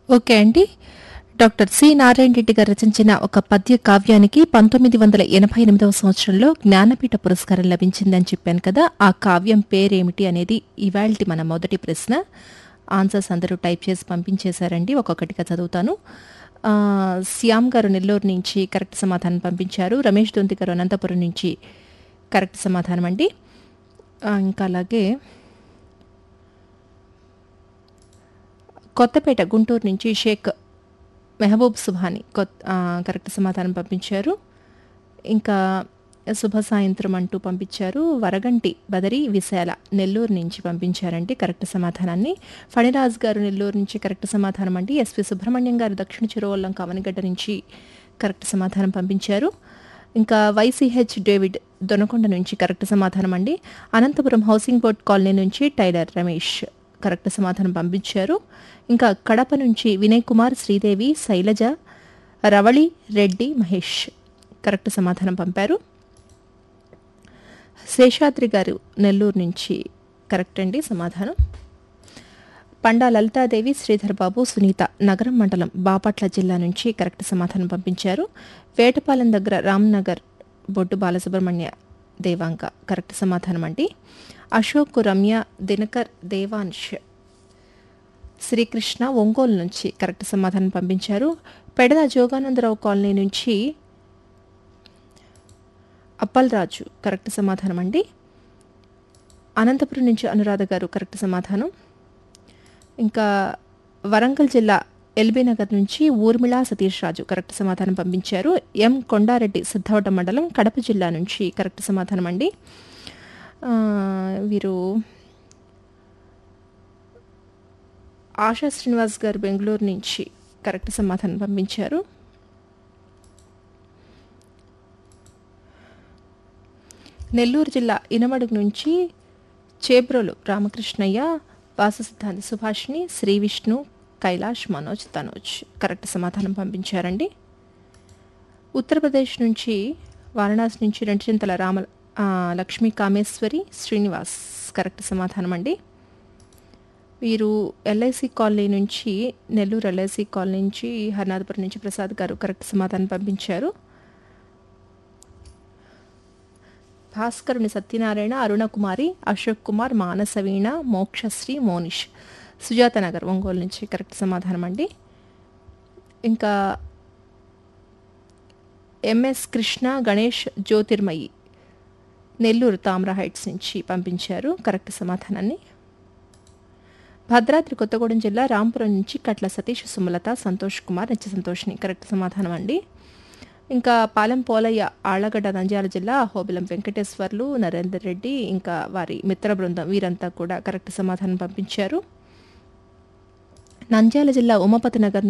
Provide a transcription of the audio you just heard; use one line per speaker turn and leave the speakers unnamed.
okay అండి doctor C Narayana Reddy గారు రచించిన ఒక పద్య కావ్యానికి పంతొమ్మిది వందల ఎనభై ఎనిమిదవ సంవత్సరంలో జ్ఞానపీఠ పురస్కారం లభించిందని చెప్పాను కదా ఆ కావ్యం పేరేమిటి అనేది ఇవాల్టి మన మొదటి ప్రశ్న ఆన్సర్స్ అందరూ టైప్ చేసి పంపించేశారండి ఒక్కొక్కటిగా చదువుతాను ఆ, శ్యామ్ గారు నెల్లూరు నుంచి కరెక్ట్ సమాధానం పంపించారు రమేష్ దొంతి గారు అనంతపురం నుంచి కరెక్ట్ సమాధానం అండి ఆ, ఇంకా అలాగే కొత్తపేట గుంటూరు నుంచి షేక్ మెహబూబ్ సుభాని కొత్ ఆ, కరెక్ట్ సమాధానం పంపించారు ఇంకా శుభ సాయంత్రం అంటూ పంపించారు వరగంటి బదరి విశాల నెల్లూరు నుంచి పంపించారండి కరెక్ట్ సమాధానాన్ని ఫణిరాజ్ గారు నెల్లూరు నుంచి కరెక్ట్ సమాధానం అండి ఎస్వి సుబ్రహ్మణ్యం గారు దక్షిణ చిరువల్లం కవనగడ్డ నుంచి కరెక్ట్ సమాధానం పంపించారు ఇంకా వైసీహెచ్ డేవిడ్ దొనకొండ నుంచి కరెక్ట్ సమాధానం అండి అనంతపురం హౌసింగ్ బోర్డ్ కాలనీ నుంచి టైలర్ రమేష్ కరెక్ట్ సమాధానం పంపించారు ఇంకా కడప నుంచి వినయ్ కుమార్ శ్రీదేవి శైలజ రవళి రెడ్డి మహేష్ కరెక్ట్ సమాధానం పంపారు శేషాద్రి గారు నెల్లూరు నుంచి కరెక్ట్ అండి సమాధానం పండా లలితాదేవి శ్రీధర్ బాబు సునీత నగరం మండలం బాపట్ల జిల్లా నుంచి కరెక్ట్ సమాధానం పంపించారు వేటపాలెం దగ్గర రామ్నగర్ బొడ్డు బాలసుబ్రహ్మణ్య దేవాంక కరెక్ట్ సమాధానం అండి అశోక్ రమ్య దినకర్ దేవాంశ్ శ్రీకృష్ణ ఒంగోలు నుంచి కరెక్ట్ సమాధానం పంపించారు పెడద జోగానందరావు కాలనీ నుంచి అప్పల్రాజు కరెక్ట్ సమాధానం అండి అనంతపురం నుంచి అనురాధ గారు కరెక్ట్ సమాధానం ఇంకా వరంగల్ జిల్లా ఎల్బీ నగర్ నుంచి ఊర్మిళ సతీష్ రాజు కరెక్ట్ సమాధానం పంపించారు ఎం కొండారెడ్డి సిద్ధవట మండలం కడప జిల్లా నుంచి కరెక్ట్ సమాధానం అండి ఆ, వీరు ఆశా శ్రీనివాస్ గారు బెంగళూరు నుంచి కరెక్ట్ సమాధానం పంపించారు నెల్లూరు జిల్లా ఇనమడుగు నుంచి చేబ్రోలు రామకృష్ణయ్య వాససిద్ధాంతి సుభాష్ని శ్రీ విష్ణు కైలాష్ మనోజ్ తనోజ్ కరెక్ట్ సమాధానం పంపించారండి ఉత్తరప్రదేశ్ నుంచి వారణాసి నుంచి రెండుచింతల రామ ఆ, లక్ష్మీ కామేశ్వరి శ్రీనివాస్ కరెక్ట్ సమాధానం అండి వీరు ఎల్ఐసి కాలనీ నుంచి నెల్లూరు ఎల్ఐసి కాలనీ నుంచి హర్నాథపురం నుంచి ప్రసాద్ గారు కరెక్ట్ సమాధానం పంపించారు భాస్కరుని సత్యనారాయణ అరుణకుమారి అశోక్ కుమార్ మానసవీణ మోక్షశ్రీ మోనిష్ సుజాత నగర్ ఒంగోలు నుంచి కరెక్ట్ సమాధానం అండి ఇంకా ఎంఎస్ కృష్ణ గణేష్ జ్యోతిర్మయి నెల్లూరు తామ్ర హైట్స్ నుంచి పంపించారు కరెక్ట్ సమాధానాన్ని భద్రాద్రి కొత్తగూడెం జిల్లా రాంపురం నుంచి కట్ల సతీష్ సుమలత సంతోష్ కుమార్ నిత్య సంతోష్ని కరెక్ట్ సమాధానం అండి ఇంకా పాలెం పోలయ్య ఆళ్లగడ్డ నంద్యాల జిల్లా హోబిలం వెంకటేశ్వర్లు నరేందర్ రెడ్డి ఇంకా వారి మిత్ర బృందం వీరంతా కూడా కరెక్ట్ సమాధానం పంపించారు నంద్యాల జిల్లా ఉమాపతి నగర్